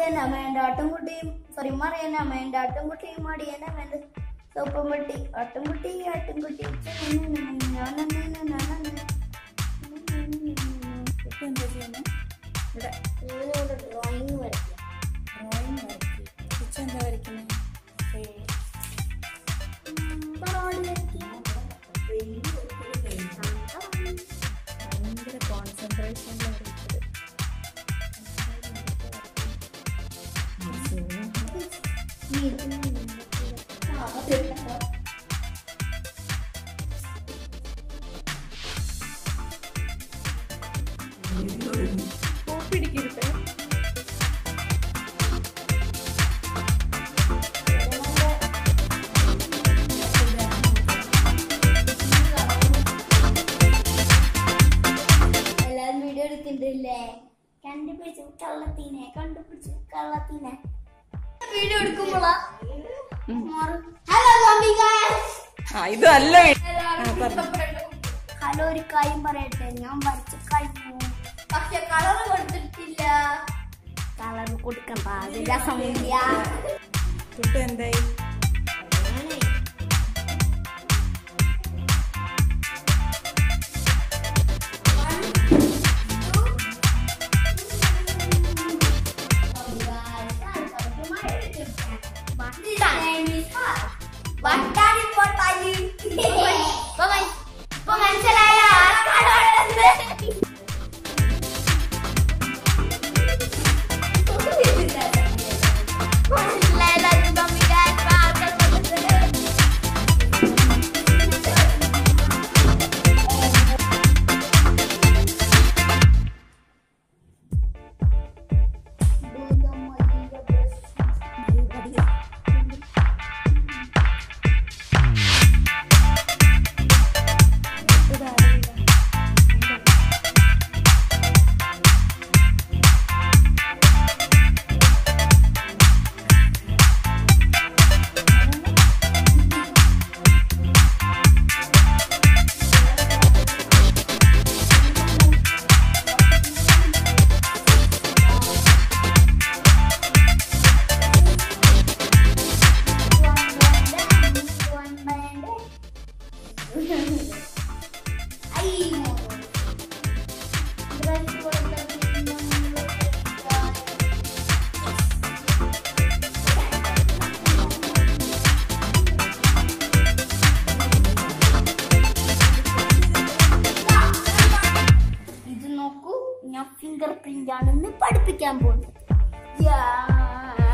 മടിയന വേണ്ട ആട്ടുംകുട്ടിയും സോറി മറിയന വേണ്ട ആട്ടുംകുട്ടിയും മടിയന വേണ്ട സോപ്പം വെട്ടി ആട്ടുംകുട്ടി ആട്ടുംകുട്ടി ഇപ്പൊ എന്താ ചെയ്യുന്നത് ഇവിടെ ഡ്രോയിങ് വരയ്ക്കാം ഡ്രോയിങ് വരയ്ക്കും ഉച്ച എന്താ വരയ്ക്കുന്നത് ഭയങ്കര കോൺസെൻട്രേഷനിൽ വരയ്ച്ചത് പിടിക്കരുത് എല്ലാരും വീഡിയോ എടുക്കുന്നില്ലേ കണ്ടുപിടിച്ചു കള്ളത്തീനെ കണ്ടുപിടിച്ചു കള്ളത്തീനെ വീഡിയോ എടുക്കുമ്പോളാ ഹലോ മമ്മി ആ ഇത് അല്ല ഹലോ ഒരു കാര്യം പറയട്ടെ ഞാൻ വരച്ചു കഴിഞ്ഞു പക്ഷെ കളർ കൊടുത്തിട്ടില്ല കളർ കൊടുക്കണ്ട അത് രസമില്ല കുട്ടി എന്തായി ഇത് നോക്കൂ ഞാൻ ഫിംഗർ പ്രിന്റ് ആണെന്ന് പഠിപ്പിക്കാൻ പോകുന്നത് യാ